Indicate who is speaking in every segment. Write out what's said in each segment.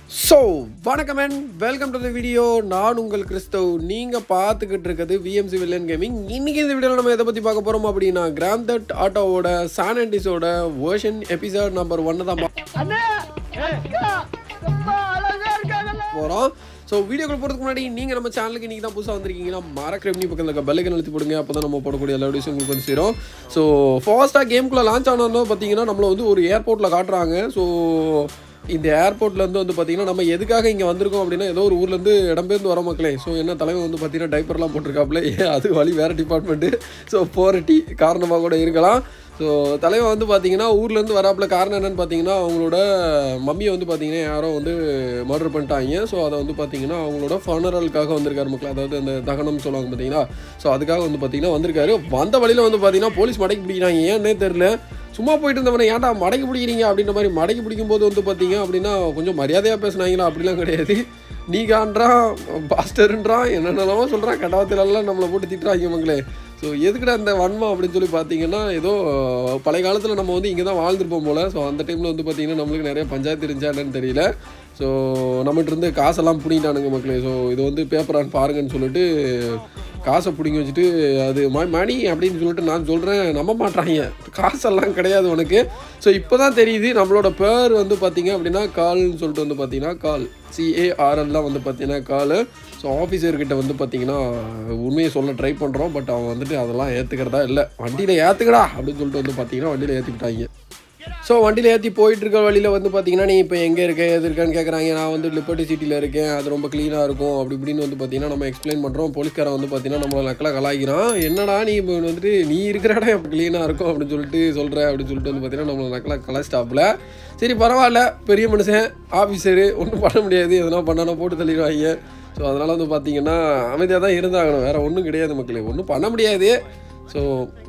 Speaker 1: so வணக்கம் and welcome to the video நான் உங்கள் கிறிஸ்தவ் நீங்கள் பார்த்துக்கிட்டு இருக்கிறது விஎம்சி வில்லன் கேமிங் இன்றைக்கி இந்த வீடியோவில் நம்ம எதை பற்றி பார்க்க போகிறோம் அப்படின்னா கிராண்ட் தட் ஆட்டோவோட சானண்டிஸோட வேர்ஷன் எபிசோட் நம்பர் ஒன்று தான் போகிறோம் ஸோ வீடியோக்குள்ள போகிறதுக்கு முன்னாடி நீங்கள் நம்ம சேனலுக்கு இன்றைக்கி தான் புதுசாக வந்திருக்கீங்கன்னா மறக்கிற எப்படி பக்கத்தில் இருக்க பெல்லைக்கன் அழுத்தி போடுங்க அப்போ தான் நம்ம போடக்கூடிய எல்லா வீடியோஸும் உங்களுக்கு வந்து சேரும் ஸோ ஃபாஸ்ட்டாக கேம்குள்ளே லான்ச் ஆனோம் பார்த்தீங்கன்னா நம்மளை வந்து ஒரு ஏர்போர்ட்டில் காட்டுறாங்க ஸோ இந்த ஏர்போர்ட்லேருந்து வந்து பார்த்தீங்கன்னா நம்ம எதுக்காக இங்கே வந்திருக்கோம் அப்படின்னா ஏதோ ஒரு ஊர்லேருந்து இடம்பெயர்ந்து வர மக்களே ஸோ என்ன தலைவன் வந்து பார்த்தீங்கன்னா டைப்பர்லாம் போட்டிருக்காப்புல ஏன் அது வழி வேறு டிபார்ட்மெண்ட்டு ஸோ போகிற டி காரணமாக கூட இருக்கலாம் ஸோ தலைவன் வந்து பார்த்தீங்கன்னா ஊர்லேருந்து வராப்புல காரணம் என்னன்னு பார்த்தீங்கன்னா அவங்களோட மம்மியை வந்து பார்த்தீங்கன்னா யாரோ வந்து மர்டர் பண்ணிட்டாங்க ஸோ அதை வந்து பார்த்தீங்கன்னா அவங்களோட ஃபனரலுக்காக வந்திருக்காரு மக்கள் அதாவது அந்த தகனம் சொல்லுவாங்க பார்த்தீங்கன்னா ஸோ அதுக்காக வந்து பார்த்தீங்கன்னா வந்திருக்காரு வந்த வழியில் வந்து பார்த்தீங்கன்னா போலீஸ் மடக்கி பிடிக்கிறாங்க ஏன்னே தெரில சும்மா போயிட்டு இருந்தவனை ஏன்டா மடக்கி பிடிக்கிறீங்க அப்படின்ற மாதிரி மடக்கி பிடிக்கும் போது வந்து பார்த்தீங்க அப்படின்னா கொஞ்சம் மரியாதையாக பேசுனாங்களா அப்படிலாம் கிடையாது நீ காண்றான் பாஸ்டருன்றான் என்னென்னலாம் சொல்கிறான் கடாவத்திலெல்லாம் நம்மளை போட்டு திட்டுறாங்க மக்களே ஸோ எதுக்குடா அந்த வன்மம் அப்படின்னு சொல்லி பார்த்தீங்கன்னா ஏதோ பழைய காலத்தில் நம்ம வந்து இங்கே தான் வாழ்ந்துருப்போம் போல் ஸோ அந்த டைமில் வந்து பார்த்தீங்கன்னா நம்மளுக்கு நிறைய பஞ்சாயத்து இருந்துச்சா என்னன்னு தெரியல ஸோ நம்மகிட்ட இருந்து காசெல்லாம் பிடிங்கிட்டானுங்க மக்களே ஸோ இது வந்து பேப்பரான்னு பாருங்கன்னு சொல்லிட்டு காசை பிடிங்கி வச்சுட்டு அது ம- மணி அப்படின்னு சொல்லிட்டு நான் சொல்கிறேன் நம்ப மாட்டாங்க காசெல்லாம் கிடையாது உனக்கு ஸோ இப்போ தான் தெரியுது நம்மளோட பேர் வந்து பார்த்தீங்க அப்படின்னா கால்னு சொல்லிட்டு வந்து பார்த்தீங்கன்னா கால் சிஏஆர்எல்லாம் வந்து பார்த்தீங்கன்னா கால் ஸோ ஆஃபீஸர்கிட்ட வந்து பார்த்தீங்கன்னா உண்மையை சொல்ல ட்ரை பண்ணுறோம் பட் அவன் வந்துட்டு அதெல்லாம் ஏற்றுக்கிறதா இல்லை வண்டியில் ஏற்றுக்கடா அப்படின்னு சொல்லிட்டு வந்து பார்த்தீங்கன்னா வண்டியில் ஏற்றிக்கிட்டாங்க ஸோ வண்டியில் ஏற்றி போயிட்டு இருக்க வழியில் வந்து பார்த்தீங்கன்னா நீ இப்போ எங்கே இருக்க எது இருக்கான்னு கேட்குறாங்க நான் வந்து லிபர்ட்டி சிட்டியில் இருக்கேன் அது ரொம்ப க்ளீனாக இருக்கும் அப்படி இப்படின்னு வந்து பார்த்தீங்கன்னா நம்ம எக்ஸ்பிளைன் பண்ணுறோம் போலீஸ்காரன் வந்து பார்த்தீங்கன்னா நம்மளை நக்கலாக கலாய்க்கிறான் என்னடா நீ இப்போ வந்துட்டு நீ இருக்கிற இடம் இப்போ க்ளீனாக இருக்கும் அப்படின்னு சொல்லிட்டு சொல்கிற அப்படின்னு சொல்லிட்டு வந்து பார்த்தீங்கன்னா நம்மளை நக்கலாக கலாய்ச்சிட்டாப்புல சரி பரவாயில்ல பெரிய மனுஷன் ஆஃபீஸரு ஒன்றும் பண்ண முடியாது எதனா பண்ணானா போட்டு தள்ளிடுவாங்க ஸோ அதனால் வந்து பார்த்தீங்கன்னா அமைதியாக தான் இருந்தாகணும் வேறு ஒன்றும் கிடையாது மக்களே ஒன்றும் பண்ண முடியாது ஸோ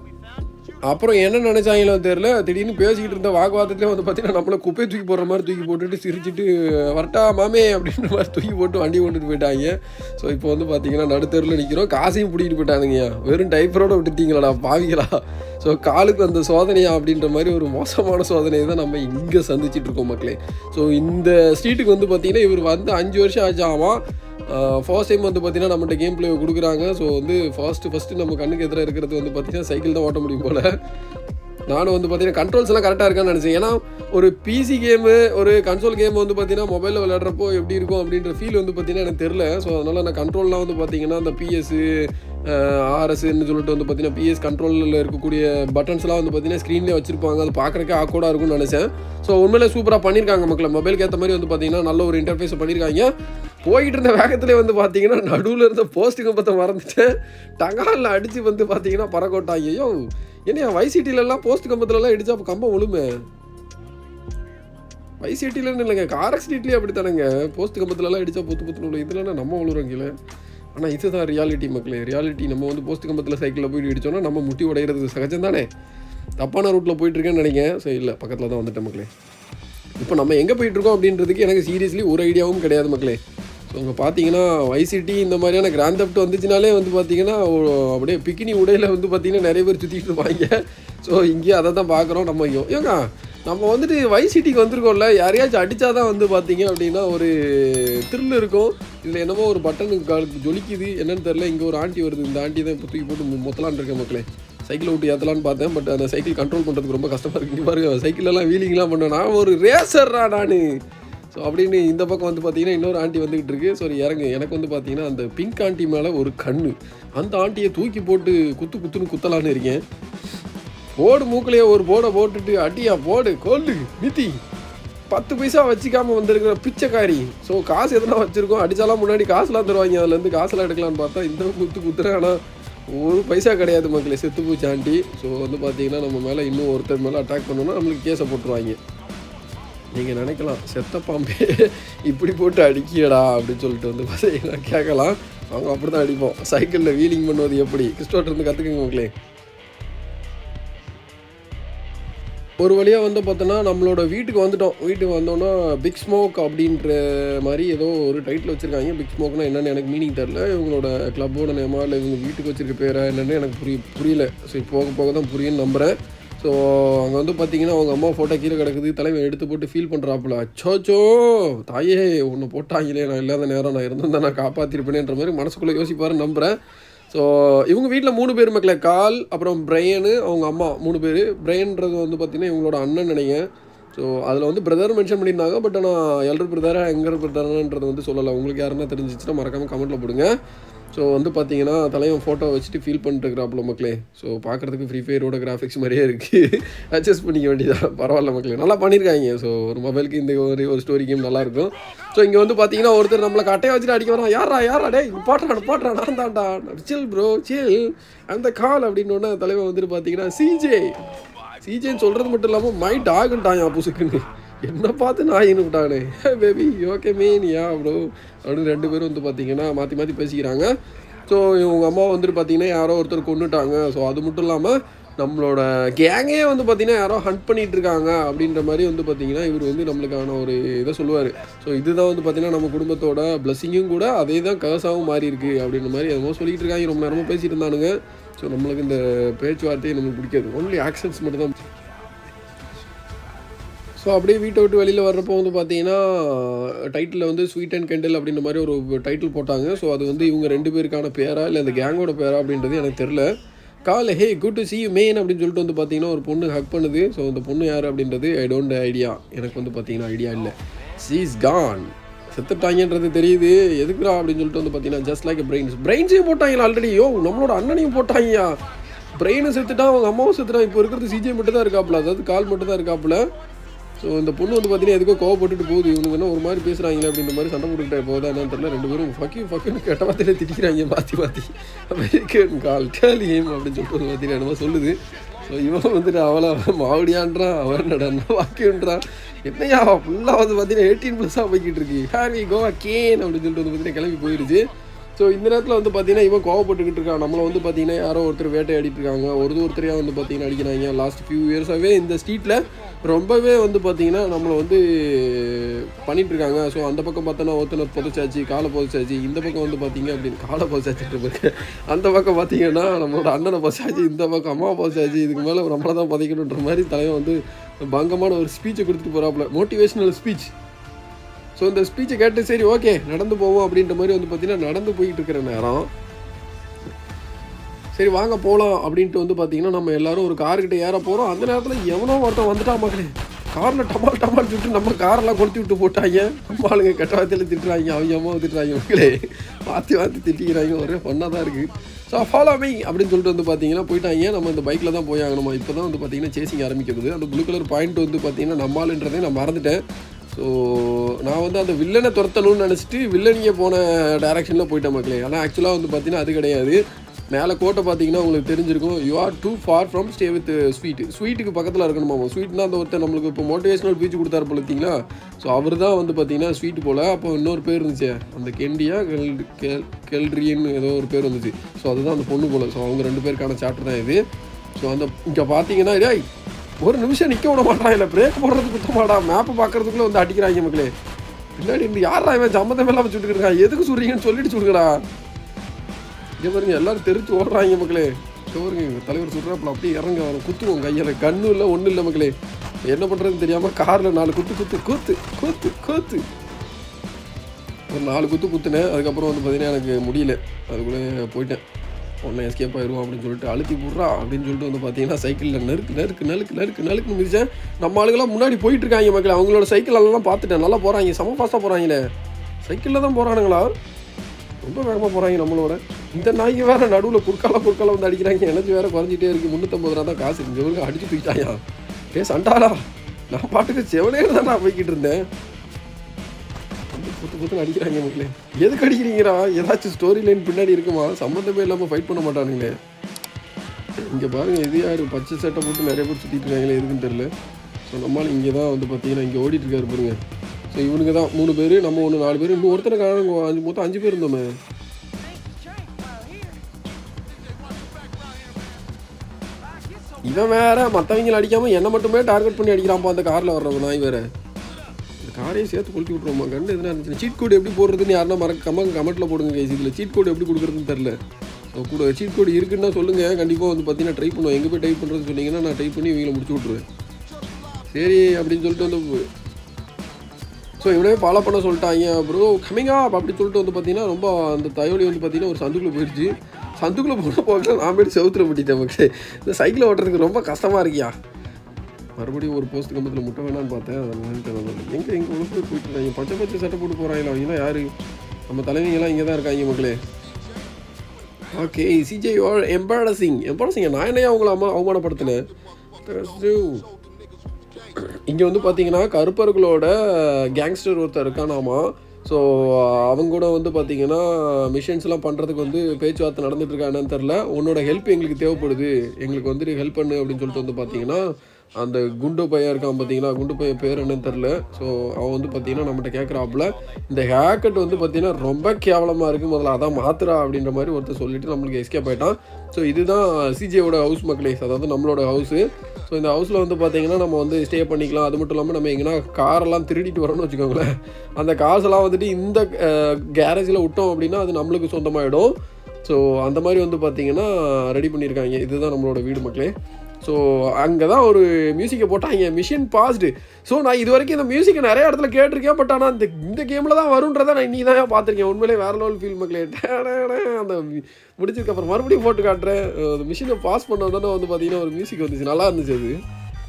Speaker 1: அப்புறம் என்ன நினைச்சாங்களோ தெரியல திடீர்னு பேசிக்கிட்டு இருந்த வாக்குவாதத்துலேயே வந்து பார்த்தீங்கன்னா நம்மளை குப்பையை தூக்கி போடுற மாதிரி தூக்கி போட்டுட்டு சிரிச்சிட்டு வரட்டா மாமே அப்படின்ற மாதிரி தூக்கி போட்டு வண்டி கொண்டுட்டு போயிட்டாங்க ஸோ இப்போ வந்து பார்த்தீங்கன்னா நடுத்தருவில் நிற்கிறோம் காசையும் பிடிக்கிட்டு போயிட்டானுங்க வெறும் டைப்பரோட விட்டுட்டீங்களாடா பாவிங்களா ஸோ காலுக்கு அந்த சோதனையா அப்படின்ற மாதிரி ஒரு மோசமான சோதனையை தான் நம்ம இங்கே சந்திச்சிட்டு இருக்கோம் மக்களே ஸோ இந்த ஸ்ட்ரீட்டுக்கு வந்து பார்த்தீங்கன்னா இவர் வந்து அஞ்சு வருஷம் ஆச்சு ஆமாம் ஃபர்ஸ்ட் டைம் வந்து பார்த்தீங்கன்னா நம்மகிட்ட கேம் பிளே கொடுக்குறாங்க ஸோ வந்து ஃபர்ஸ்ட்டு ஃபஸ்ட்டு நம்ம கண்ணுக்கு எதிராக இருக்கிறது வந்து பார்த்தீங்கன்னா சைக்கிள் தான் ஓட்ட முடியும் போல் நானும் வந்து பார்த்தீங்கன்னா கண்ட்ரோல்ஸ் எல்லாம் கரெக்டாக இருக்கான்னு நினச்சேன் ஏன்னா ஒரு பிசி கேமு ஒரு கன்சோல் கேம் வந்து பார்த்தீங்கன்னா மொபைலில் விளையாடுறப்போ எப்படி இருக்கும் அப்படின்ற ஃபீல் வந்து பார்த்தீங்கன்னா எனக்கு தெரில ஸோ அதனால் நான் கண்ட்ரோல்லாம் வந்து பார்த்தீங்கன்னா அந்த பிஎஸ்ஸு ஆர்எஸ்ன்னு சொல்லிட்டு வந்து பார்த்தீங்கன்னா பிஎஸ் கண்ட்ரோலில் இருக்கக்கூடிய பட்டன்ஸ்லாம் வந்து பார்த்தீங்கன்னா ஸ்க்ரீன்லேயே வச்சிருப்பாங்க அது பார்க்குறக்கே ஆக்கோடாக இருக்கும்னு நினச்சேன் ஸோ உண்மையிலே சூப்பராக பண்ணியிருக்காங்க மக்களை மொபைலுக்கு ஏற்ற மாதிரி வந்து பார்த்தீங்கன்னா நல்ல ஒரு இன்டர்ஃபேஸ் பண்ணியிருக்காங்க போய்கிட்டு இருந்த வேகத்திலே வந்து பார்த்தீங்கன்னா நடுவில் இருந்த போஸ்ட் கம்பத்தை மறந்துட்டேன் டங்காலில் அடித்து வந்து பார்த்தீங்கன்னா பறக்கோட்டாங்க ஐயோ என்ன வைசிட்டிலலாம் போஸ்ட் கம்பத்துலலாம் இடிச்சா அப்போ கம்பம் விழுமே வைசிட்டிலன்னு இல்லைங்க காரக் ஸ்ட்ரீட்லேயே அப்படி தானேங்க போஸ்ட் கம்பத்துலலாம் இடிச்சா பொத்து பொத்துன்னு விழும் இதெல்லாம் நம்ம விழுறோம் கீழே ஆனால் இதுதான் ரியாலிட்டி மக்களே ரியாலிட்டி நம்ம வந்து போஸ்ட் கம்பத்தில் சைக்கிளில் போய் இடிச்சோன்னா நம்ம முட்டி உடையிறது சகஜம் தானே தப்பான ரூட்டில் போயிட்டு இருக்கேன்னு நினைக்கிறேன் சரி இல்லை பக்கத்தில் தான் வந்துட்டேன் மக்களே இப்போ நம்ம எங்கே போயிட்டுருக்கோம் அப்படின்றதுக்கு எனக்கு சீரியஸ்லி ஒரு ஐடியாவும் கிடையாது மக்களே ஸோ அங்கே பார்த்தீங்கன்னா வைசிட்டி இந்த மாதிரியான கிராண்ட் தப்ட் வந்துச்சுனாலே வந்து பார்த்தீங்கன்னா ஒரு- அப்படியே பிக்கினி உடையில் வந்து பார்த்தீங்கன்னா நிறைய பேர் சுற்றிட்டு இருப்பாங்க ஸோ இங்கேயே அதை தான் பார்க்குறோம் நம்ம ஐயோ ஏங்க நம்ம வந்துட்டு வைசிட்டிக்கு வந்திருக்கோம்ல யாரையாச்சும் அடித்தா தான் வந்து பார்த்தீங்க அப்படின்னா ஒரு த்ரில் இருக்கும் இதில் என்னமோ ஒரு பட்டனுக்கு காலுக்கு ஜொலிக்குது என்னன்னு தெரில இங்கே ஒரு ஆண்டி வருது இந்த ஆண்டி தான் இப்போ தூக்கி போட்டு மொ- மொத்தலான்னு இருக்கேன் மக்களே சைக்கிளை விட்டு ஏற்றலான்னு பார்த்தேன் பட் அந்த சைக்கிள் கண்ட்ரோல் பண்ணுறதுக்கு ரொம்ப கஷ்டமாக இருக்கு இங்க பாருங்க சைக்கிளெல்லாம் வீலிங்லாம் பண்ண நான் ஒரு ரேசர்ரா நான் ஸோ அப்படின்னு இந்த பக்கம் வந்து பார்த்தீங்கன்னா இன்னொரு ஆண்டி வந்துகிட்டு இருக்கு ஸோ இறங்கு எனக்கு வந்து பார்த்தீங்கன்னா அந்த பிங்க் ஆண்டி மேலே ஒரு கண்ணு அந்த ஆண்டியை தூக்கி போட்டு குத்து குத்துன்னு குத்தலான்னு இருக்கேன் போடு மூக்கிலேயே ஒரு போடை போட்டுட்டு அடியா போடு கொல்லு மிதி பத்து பைசா வச்சுக்காம வந்திருக்கிற பிச்சைக்காரி ஸோ காசு எதனா வச்சிருக்கோம் அடிச்சாலாம் முன்னாடி காசுலாம் தருவாங்க அதுலேருந்து காசுலாம் எடுக்கலான்னு பார்த்தா இந்த குத்து குத்துறேன் ஆனால் ஒரு பைசா கிடையாது மக்களே செத்து போச்சு ஆண்டி ஸோ வந்து பார்த்தீங்கன்னா நம்ம மேலே இன்னும் ஒருத்தர் மேலே அட்டாக் பண்ணோம்னா நம்மளுக்கு கேஸை போட்டுருவாங்க நீங்கள் நினைக்கலாம் செத்த பாம்பே இப்படி போட்டு அடிக்கியடா அப்படின்னு சொல்லிட்டு வந்து பார்த்தீங்கன்னா கேட்கலாம் அவங்க அப்படி தான் அடிப்போம் சைக்கிளில் வீலிங் பண்ணுவது எப்படி கிறிஸ்டோட்ட இருந்து கற்றுக்குங்க மக்களே ஒரு வழியாக வந்து பார்த்தோன்னா நம்மளோட வீட்டுக்கு வந்துட்டோம் வீட்டுக்கு வந்தோன்னா பிக் ஸ்மோக் அப்படின்ற மாதிரி ஏதோ ஒரு டைட்டில் வச்சுருக்காங்க பிக் ஸ்மோக்னா என்னன்னு எனக்கு மீனிங் தெரில இவங்களோட கிளப்போட நேமா இல்லை இவங்க வீட்டுக்கு வச்சிருக்க பேரா என்னன்னு எனக்கு புரிய புரியல சரி போக போக தான் புரியும்னு நம்புகிறேன் ஸோ அங்கே வந்து பார்த்தீங்கன்னா அவங்க அம்மா ஃபோட்டோ கீழே கிடக்குது தலைவன் எடுத்து போட்டு ஃபீல் பண்ணுறாப்புல அச்சோச்சோ தாயே ஒன்று போட்டாங்களே நான் இல்லாத நேரம் நான் இருந்திருந்தா நான் காப்பாற்றிருப்பேனேன்ற மாதிரி மனசுக்குள்ளே யோசிப்பாருன்னு நம்புகிறேன் ஸோ இவங்க வீட்டில் மூணு பேர் மக்களே கால் அப்புறம் பிரையனு அவங்க அம்மா மூணு பேர் பிரையன்றது வந்து பார்த்தீங்கன்னா இவங்களோட அண்ணன் நினைக்கிறேன் ஸோ அதில் வந்து பிரதர் மென்ஷன் பண்ணியிருந்தாங்க பட் ஆனால் எல்டர் பிரதரா எங்கர் பிரதர்ன்றது வந்து சொல்லலை உங்களுக்கு யாருன்னா தெரிஞ்சிச்சுன்னா மறக்காமல் கமெண்ட்டில் போடுங்க ஸோ வந்து பார்த்தீங்கன்னா தலைவன் ஃபோட்டோ வச்சுட்டு ஃபீல் பண்ணிட்டு இருக்கிறாப்புல மக்களே ஸோ பார்க்குறதுக்கு ஃப்ரீ ஃபயரோட கிராஃபிக்ஸ் மாதிரியே இருக்குது அட்ஜஸ்ட் பண்ணிக்க வேண்டியதா பரவாயில்ல மக்களே நல்லா பண்ணியிருக்காங்க ஸோ ஒரு மொபைலுக்கு இந்த ஒரு ஒரு ஸ்டோரி கேம் நல்லாயிருக்கும் ஸோ இங்கே வந்து பார்த்தீங்கன்னா ஒருத்தர் நம்மளை கட்டையை வச்சுட்டு அடிக்க வரான் யாரா யாரா டே பாட்டுறான் பாட்டுறான் நான் தான்டா சில் ப்ரோ சில் அந்த கால் அப்படின்னு ஒன்று தலைவன் வந்துட்டு பார்த்தீங்கன்னா சிஜே சிஜேன்னு சொல்கிறது மட்டும் இல்லாமல் மை டாகுன்ட்டான் புசுக்குன்னு என்ன பார்த்து நாயின்னு விட்டானே baby okay mean ya bro அப்படின்னு ரெண்டு பேரும் வந்து பார்த்தீங்கன்னா மாற்றி மாற்றி பேசிக்கிறாங்க ஸோ இவங்க அம்மா வந்துட்டு பார்த்தீங்கன்னா யாரோ ஒருத்தர் கொண்டுட்டாங்க ஸோ அது மட்டும் இல்லாமல் நம்மளோட கேங்கே வந்து பார்த்தீங்கன்னா யாரோ ஹண்ட் பண்ணிட்டு இருக்காங்க அப்படின்ற மாதிரி வந்து பார்த்தீங்கன்னா இவர் வந்து நம்மளுக்கான ஒரு இதை சொல்லுவார் ஸோ இதுதான் வந்து பார்த்தீங்கன்னா நம்ம குடும்பத்தோட பிளஸ்ஸிங்கும் கூட அதே தான் கவசாவும் மாறி இருக்கு அப்படின்ற மாதிரி என்னமோ சொல்லிட்டு இருக்காங்க ரொம்ப நேரமாக பேசிட்டு இருந்தானுங்க ஸோ நம்மளுக்கு இந்த பேச்சுவார்த்தையை நம்மளுக்கு பிடிக்காது ஒன்லி ஆக்ஷன்ஸ் மட்டும் தான் ஸோ அப்படியே வீட்டை விட்டு வெளியில் வர்றப்போ வந்து பார்த்தீங்கன்னா டைட்டில் வந்து ஸ்வீட் அண்ட் கெண்டில் அப்படின்ற மாதிரி ஒரு டைட்டில் போட்டாங்க ஸோ அது வந்து இவங்க ரெண்டு பேருக்கான பேரா இல்லை அந்த கேங்கோட பேரா அப்படின்றது எனக்கு தெரில call hey good to see you man அப்படின்னு சொல்லிட்டு வந்து பார்த்தீங்கன்னா ஒரு பொண்ணு ஹக் பண்ணுது ஸோ அந்த பொண்ணு யார் அப்படின்றது ஐ டோன்ட் ஐடியா எனக்கு வந்து பார்த்தீங்கன்னா ஐடியா இல்லை சி இஸ் கான் செத்துட்டாங்கன்றது தெரியுது எதுக்குடா அப்படின்னு சொல்லிட்டு வந்து பார்த்தீங்கன்னா ஜஸ்ட் லைக் பிரெயின்ஸ் பிரெயின்ஸையும் போட்டாங்களா ஆல்ரெடி யோ நம்மளோட அண்ணனையும் போட்டாங்கயா பிரெயினை செத்துட்டா அவங்க அம்மாவும் செத்துட்டா இப்போ இருக்கிறது சிஜே மட்டும் தான் இருக்காப்புல அதாவது கால் மட்டும் தான் இருக்காப்புல ஸோ இந்த பொண்ணு வந்து பார்த்தீங்கன்னா எதுக்கோ கோவப்பட்டுட்டு போகுது இவனுங்க என்ன ஒரு மாதிரி பேசுகிறாங்களே அப்படின்ற மாதிரி சண்டை போட்டுக்கிட்டே போதா என்னன்னு தெரியல ரெண்டு பேரும் ஃபக்கி ஃபக்குன்னு கெட்ட வார்த்தையில திட்டிக்கிறாங்க மாற்றி மாற்றி அமெரிக்கன் கால் டேலியம் அப்படின்னு சொல்லிட்டு வந்து பார்த்தீங்கன்னா என்னமோ சொல்லுது ஸோ இவன் வந்துட்டு அவளை மாவடியான்றான் அவன் நடன வாக்கியன்றான் என்னையா ஃபுல்லாக வந்து பார்த்தீங்கன்னா எயிட்டீன் ப்ளஸ்ஸாக போய்கிட்டு இருக்கு ஹாரி கோவா கேன் அப்படின்னு சொல்லிட்டு வந்து பார்த்தீங்கன்னா கிளம்பி போயிடுச்சு ஸோ இந்த நேரத்தில் வந்து பார்த்தீங்கன்னா இவன் கோவப்பட்டுக்கிட்டு இருக்கான் நம்மளை வந்து பார்த்தீங்கன்னா யாரோ ஒருத்தர் வேட்டையாடிட்டு இருக்காங்க ஒரு ஒருத்தரையாக வந்து பார்த்தீங்கன்னா அடிக்கிறாங்க லாஸ்ட் ஃபியூ இயர்ஸாகவே இந்த ஸ்ட்ரீட்டில் ரொம்பவே வந்து பார்த்தீங்கன்னா நம்மளை வந்து பண்ணிட்டு இருக்காங்க ஸோ அந்த பக்கம் பார்த்தோன்னா ஒருத்தனை புதைச்சாச்சு காலை புதைச்சாச்சு இந்த பக்கம் வந்து பார்த்தீங்க அப்படின்னு காலை புதைச்சாச்சுட்டு இருக்கு அந்த பக்கம் பார்த்தீங்கன்னா நம்மளோட அண்ணனை புதைச்சாச்சு இந்த பக்கம் அம்மா புதைச்சாச்சு இதுக்கு மேலே நம்மளை தான் புதைக்கணுன்ற மாதிரி தலைவன் வந்து பங்கமான ஒரு ஸ்பீச்சை கொடுத்துட்டு போகிறாப்புல மோட்டிவேஷனல் ஸ்பீச் ஸோ இந்த ஸ்பீச்சை கேட்டு சரி ஓகே நடந்து போவோம் அப்படின்ற மாதிரி வந்து பார்த்தீங்கன்னா நடந்து போயிட்டு இருக்கிற நேரம் சரி வாங்க போகலாம் அப்படின்ட்டு வந்து பார்த்தீங்கன்னா நம்ம எல்லாரும் ஒரு கார்கிட்ட ஏற போகிறோம் அந்த நேரத்தில் எவனோ ஒருத்தன் வந்துட்டான் மக்களே காரில் டமால் டமால் சுட்டு நம்ம காரெல்லாம் கொளுத்தி விட்டு போட்டாங்க நம்ம ஆளுங்க கெட்ட வார்த்தையில் திட்டுறாங்க அவங்க அம்மா திட்டுறாங்க மக்களே மாற்றி மாற்றி திட்டிக்கிறாங்க ஒரே ஒன்றா தான் இருக்குது ஸோ ஃபாலோ மீ அப்படின்னு சொல்லிட்டு வந்து பார்த்தீங்கன்னா போயிட்டாங்க நம்ம இந்த பைக்கில் தான் போய் ஆகணுமா இப்போ தான் வந்து பார்த்தீங்கன்னா சேசிங் ஆரம்பிக்கிறது அந்த ப்ளூ கலர் பாயிண்ட் வந்து பார்த்தீங்கன்னா நம்மாளுன்றதே நான் மறந்துட்டேன் ஸோ நான் வந்து அந்த வில்லனை துரத்தணும்னு நினச்சிட்டு வில்லனிங்க போன டைரக்ஷனில் போயிட்டேன் மக்களே ஆனால் ஆக்சுவலாக வந்து பார்த்தீங்கன்னா அது கிடையாது மேலே கோட்டை பார்த்தீங்கன்னா உங்களுக்கு தெரிஞ்சிருக்கும் you are too far from stay with sweet ஸ்வீட்டுக்கு பக்கத்தில் இருக்கணுமா ஸ்வீட்னா அந்த ஒருத்தர் நம்மளுக்கு இப்போ மோட்டிவேஷனல் பீச் கொடுத்தாரு போல பார்த்தீங்களா ஸோ அவர் தான் வந்து பார்த்தீங்கன்னா ஸ்வீட் போல் அப்போ இன்னொரு பேர் இருந்துச்சு அந்த கெண்டியா கெல் கெல் கெல்ட்ரின்னு ஏதோ ஒரு பேர் வந்துச்சு ஸோ அதுதான் அந்த பொண்ணு போல் ஸோ அவங்க ரெண்டு பேருக்கான சாப்டர் தான் இது ஸோ அந்த இங்கே பார்த்தீங்கன்னா டேய் ஒரு நிமிஷம் நிற்க விட மாட்டான் இல்லை பிரேக் போடுறதுக்கு குத்த மாட்டான் மேப்பை பார்க்கறதுக்குள்ளே வந்து அடிக்கிறாங்க மக்களே பின்னாடி இருந்து யாரா இவன் சம்மந்தம் இல்லாமல் சுட்டுக்கிட்டு இருக்கான் எதுக்கு சொல்றீங்கன்னு சொல்லிட்டு சொல்லுங்கடா இங்கே பாருங்க எல்லாரும் தெரிச்சு ஓடுறாங்க மக்களே இங்கே பாருங்க எங்க தலைவர் சுடுறாப்புல அப்படியே இறங்க வரும் குத்துவோம் கையில் கண்ணும் இல்லை ஒன்றும் இல்லை மக்களே என்ன பண்ணுறதுன்னு தெரியாமல் காரில் நாலு குத்து குத்து கூத்து கூத்து கூத்து ஒரு நாலு குத்து குத்துனேன் அதுக்கப்புறம் வந்து பார்த்தீங்கன்னா எனக்கு முடியல அதுக்குள்ளே போயிட்டேன் உடனே எஸ்கேப் ஆயிடுவோம் அப்படின்னு சொல்லிட்டு அழுத்தி விட்றா அப்படின்னு சொல்லிட்டு வந்து பார்த்தீங்கன்னா சைக்கிளில் நெருக்கு நெருக்கு நெருக்கு நெருக்கு நெருக்குன்னு மிதிச்சேன் நம்ம ஆளுங்கெல்லாம் முன்னாடி போயிட்டு இருக்காங்க மக்கள் அவங்களோட சைக்கிள் எல்லாம் பார்த்துட்டேன் நல்லா போகிறாங்க செம ஃபாஸ்ட்டாக போகிறாங்களே சைக்கிளில் தான் போகிறானுங்களா ரொம்ப வேகமாக போகிறாங்க நம்மளோட இந்த நாய்க்கு வேற நடுவில் குறுக்கால குறுக்கால வந்து அடிக்கிறாங்க எனர்ஜி வேற குறைஞ்சிட்டே இருக்கு முந்நூற்றம்பது ரூபா தான் காசு இந்த ஊருக்கு அடிச்சு தூக்கிட்டாயா ஏ சண்டாளா நான் பாட்டுக்கு செவனே தான் நான் போய்கிட்டு இருந்தேன் வந்து குத்து குத்துன்னு அடிக்கிறாங்க மக்களே எதுக்கு அடிக்கிறீங்கடா ஏதாச்சும் ஸ்டோரி லைன் பின்னாடி இருக்குமா சம்மந்தமே இல்லாமல் ஃபைட் பண்ண மாட்டானுங்களே இங்கே பாருங்க இது யார் பச்சை சட்டை போட்டு நிறைய பேர் சுற்றிட்டு இருக்காங்களே எதுக்குன்னு தெரியல ஸோ நம்மளால் இங்கே தான் வந்து பார்த்தீங்கன்னா இங்கே ஓடிட்டு இருக்காரு பாருங்க ஸோ இவனுங்க தான் மூணு பேர் நம்ம ஒன்று நாலு பேர் இன்னும் ஒருத்தனை காணும் அஞ்சு மொத்தம் அஞ்சு பேர் இருந்தோமே இவன் வேற மற்றவங்களை அடிக்காம என்னை மட்டுமே டார்கெட் பண்ணி அடிக்கிறான்ப்பா அந்த காரில் வர்றவன் நாய் வேற இந்த காரையும் சேர்த்து கொளுத்தி விட்ருவோமா கண்டு எதுனா இருந்துச்சு சீட் கோடு எப்படி போடுறதுன்னு யாருன்னா மறக்க கமெண்ட் கமெண்ட்டில் போடுங்க கைஸ் இதில் சீட் கோடு எப்படி கொடுக்குறதுன்னு தெரில ஸோ ஸோ கூட சீட் கோடு இருக்குன்னா சொல்லுங்கள் கண்டிப்பாக வந்து பார்த்தீங்கன்னா ட்ரை பண்ணுவோம் எங்கே போய் டைப் பண்ணுறது சொன்னீங்கன்னா நான் டைப் பண்ணி இவங்களை முடிச்சு விட்ருவேன் சரி அப்படின்னு சொல்லிட்டு வந்து ஸோ இவனே ஃபாலோ பண்ண சொல்லிட்டாங்க ப்ரோ கமிங்கா அப்படி சொல்லிட்டு வந்து பார்த்தீங்கன்னா ரொம்ப அந்த தயோலி வந்து பார்த்தீங்கன்னா ஒரு சந்துக்குள்ளே போயிடுச்சு சந்துக்குள்ளே போன போக நான் போய்ட்டு செவுத்துல முட்டிட்டேன் மக்களே இந்த சைக்கிளை ஓட்டுறதுக்கு ரொம்ப கஷ்டமாக இருக்கியா மறுபடியும் ஒரு போஸ்ட் கம்பத்தில் முட்டை வேணான்னு பார்த்தேன் அதை நின்றுட்டேன் எங்கே எங்கே உள்ள போய் போயிட்டு இருக்காங்க பச்சை பச்சை சட்டை போட்டு போகிறாங்களா அவங்களாம் யார் நம்ம தலைவங்கெல்லாம் இங்கே தான் இருக்காங்க மக்களே ஓகே சிஜே யூஆர் எம்பாரசிங் எம்பாரசிங்க நான் என்னையா அவங்கள அம்மா அவமானப்படுத்தினேன் இங்கே வந்து பார்த்தீங்கன்னா கருப்பர்களோட கேங்ஸ்டர் ஒருத்தர் இருக்கானாமா ஸோ அவங்க கூட வந்து பார்த்தீங்கன்னா மிஷின்ஸ்லாம் பண்ணுறதுக்கு வந்து பேச்சுவார்த்தை நடந்துட்டு இருக்கா என்னன்னு தெரில உன்னோட ஹெல்ப் எங்களுக்கு தேவைப்படுது எங்களுக்கு வந்துட்டு ஹெல்ப் பண்ணு அப்படின்னு சொல்லிட்டு வந்து பார்த்தீங்கன்னா அந்த குண்டு பையன் இருக்கான் பார்த்தீங்கன்னா குண்டு பையன் பேர் என்னன்னு தெரில ஸோ அவன் வந்து பார்த்தீங்கன்னா நம்மகிட்ட கேட்குறாப்புல இந்த ஹேக்கட் வந்து பார்த்தீங்கன்னா ரொம்ப கேவலமாக இருக்குது முதல்ல அதான் மாத்துறா அப்படின்ற மாதிரி ஒருத்தர் சொல்லிட்டு நம்மளுக்கு எஸ்கேப் ஆயிட்டான் ஸோ இதுதான் சிஜேவோட ஹவுஸ் மக்களே அதாவது நம்மளோட ஹவுஸு ஸோ இந்த ஹவுஸில் வந்து பார்த்தீங்கன்னா நம்ம வந்து ஸ்டே பண்ணிக்கலாம் அது மட்டும் இல்லாமல் நம்ம எங்கன்னா காரெல்லாம் திருடிட்டு வரோம்னு வச்சுக்கோங்களேன் அந்த காசெல்லாம் வந்துட்டு இந்த கேரேஜில் விட்டோம் அப்படின்னா அது நம்மளுக்கு சொந்தமாயிடும் ஸோ அந்த மாதிரி வந்து பார்த்தீங்கன்னா ரெடி பண்ணியிருக்காங்க இதுதான் நம்மளோட வீடு மக்களே ஸோ அங்கே தான் ஒரு மியூசிக்கை போட்டாங்க மிஷின் பாஸ்டு ஸோ நான் இது வரைக்கும் இந்த மியூசிக்கை நிறைய இடத்துல கேட்டிருக்கேன் பட் ஆனால் இந்த இந்த கேமில் தான் வருன்றதை நான் இன்னி தான் பார்த்துருக்கேன் உண்மையிலே வேற லெவல் ஃபீல் மக்களே டேடே, அந்த முடிச்சதுக்கப்புறம் மறுபடியும் போட்டு காட்டுறேன் அந்த மிஷினை பாஸ் பண்ண தானே வந்து பார்த்தீங்கன்னா ஒரு மியூசிக் வந்துச்சு நல்லா இருந்துச்சு அது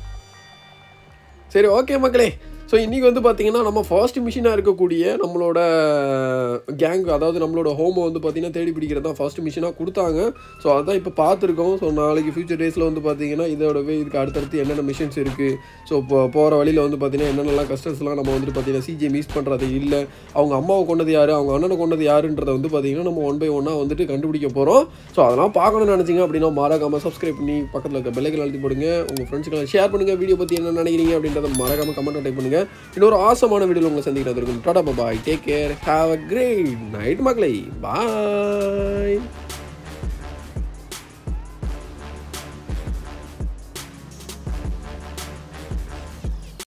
Speaker 1: சரி ஓகே மக்களே ஸோ இன்றைக்கி வந்து பார்த்தீங்கன்னா நம்ம ஃபர்ஸ்ட் மிஷினாக இருக்கக்கூடிய நம்மளோட கேங் அதாவது நம்மளோட ஹோமை வந்து பார்த்தீங்கன்னா தேடி பிடிக்கிறது தான் ஃபர்ஸ்ட் மிஷினாக கொடுத்தாங்க ஸோ அதான் இப்போ பார்த்துருக்கோம் ஸோ நாளைக்கு ஃபியூச்சர் டேஸில் வந்து பார்த்தீங்கன்னா இதோடவே இதுக்கு அடுத்தடுத்து என்னென்ன மிஷின்ஸ் இருக்குது ஸோ இப்போ போகிற வழியில் வந்து பார்த்தீங்கன்னா என்னென்னலாம் கஸ்டர்ஸ்லாம் நம்ம வந்துட்டு பார்த்தீங்கன்னா சிஜே மிஸ் பண்ணுறது இல்லை அவங்க அம்மாவை கொண்டது யார் அவங்க அண்ணனை கொண்டது யாருன்றதை வந்து பார்த்தீங்கன்னா நம்ம ஒன் பை ஒன்னாக வந்துட்டு கண்டுபிடிக்க போகிறோம் ஸோ அதெல்லாம் பார்க்கணும்னு நினச்சிங்க அப்படின்னா மறக்காமல் சப்ஸ்கிரைப் பண்ணி பக்கத்தில் இருக்க பெல்லைக்கல் அழுத்தி போடுங்க உங்கள் ஃப்ரெண்ட்ஸுக்கெல்லாம் ஷேர் பண்ணுங்கள் வீடியோ பற்றி என்ன நினைக்கிறீங்க அப்படின்றத மறக்காமல் கமெண்ட் டைப் பண்ணுங்கள் இன்னொரு ஆசமான வீடியோவில் உங்களை சந்திக்கிறது இருக்கும் tata bye take care have a great night மக்களை பாய்